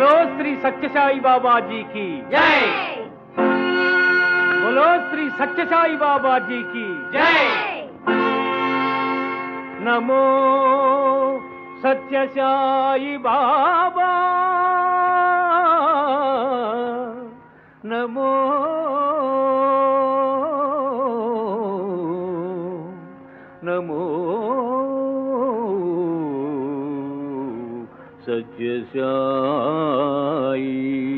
బోలో శ్రీ సత్యసాయి బాబాజీకి జై బోలో శ్రీ సత్యసాయి బాబాజీకి జై నమో సత్యసాయి బాబా నమో నమో సత్యసాయి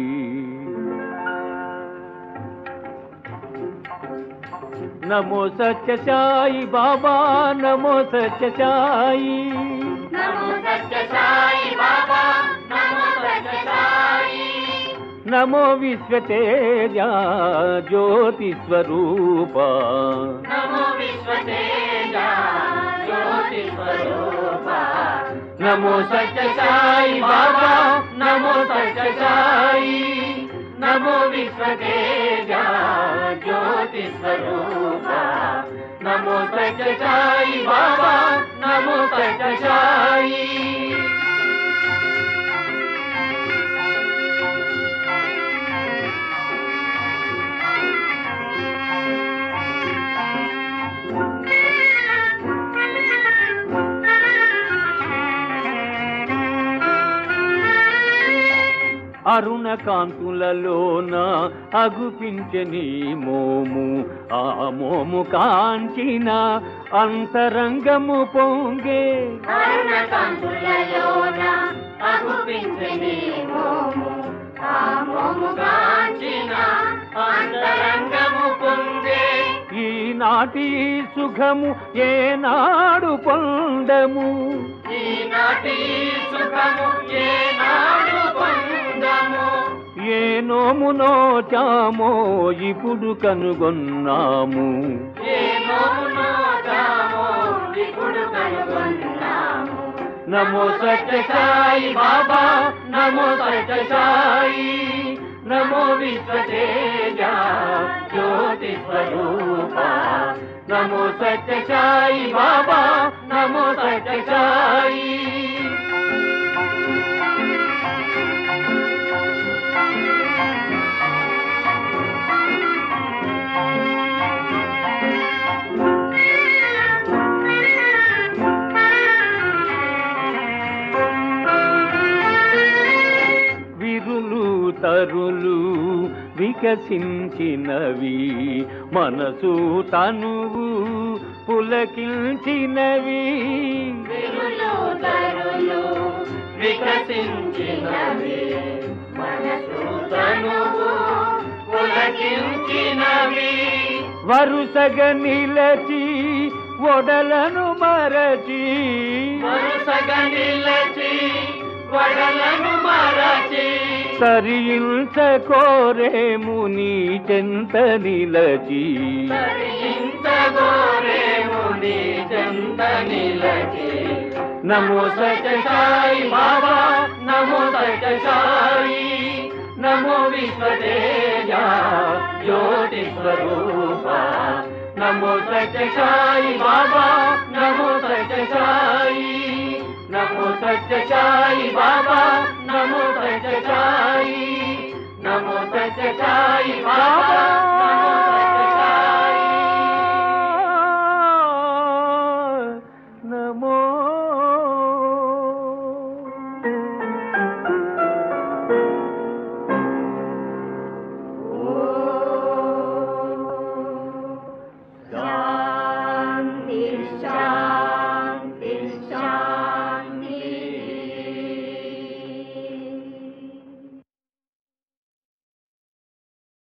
నమో సత్యసాయి బాబా నమో సత్యసాయి నమో సత్య సాయి బాబా నమో సత్య సాయి నమో విశ్వతేజ జ్యోతి స్వరూప నమో విశ్వతేజ జ్యోతి స్వరూప నమో సత్య సాయి బాబా నమో సత్య సాయి నమో విశ్వతేజ జ్యోతి స్వరూప నమో సత్య సాయి బాబా నమో సత్య సాయి అరుణ కాంతులలోన అగుపించని మోము ఆ మోము కాంచిన అంతరంగము పొంగే అరుణ కాంతులలోన అగుపించని మోము ఆ మోము కాంచిన అంతరంగము పొందే ఈనాటి సుఖము ఏనాడు పొందము ఈనాటి సుఖము ఏనాడు పొందము ఏ నోము నోచామో ఇప్పుడు కనుగొన్నాము ఏ నోమునో తామో ఇప్పుడు కనుగొన్నాము నమో సత్య సాయి బాబా నమో సత్య సాయి నమో విశ్వతేజ జ్యోతి స్వరూప నమో సత్య సాయి బాబా నమో సత్య సాయి విరులు తరులు వికసించినవి మనసు తనువు పులకించినవి విరులు తరులు వికసించినవి మనసు తనువు పులకించినవి వరుసగా నిలచి ఒడలను మరచి వరుసగా నిలచి వడలను మరచి సరించ కోరేము నీ చెంత నిలచి సరించగోరేము నీ చెంత నిలచి నమో సత్య సాయి బాబా నమో సత్య సాయి నమో విశ్వదేజ జ్యోతి స్వరూప నమో సత్య సాయి బాబా నమో సత్య సాయి నమో సత్య సాయి బాబా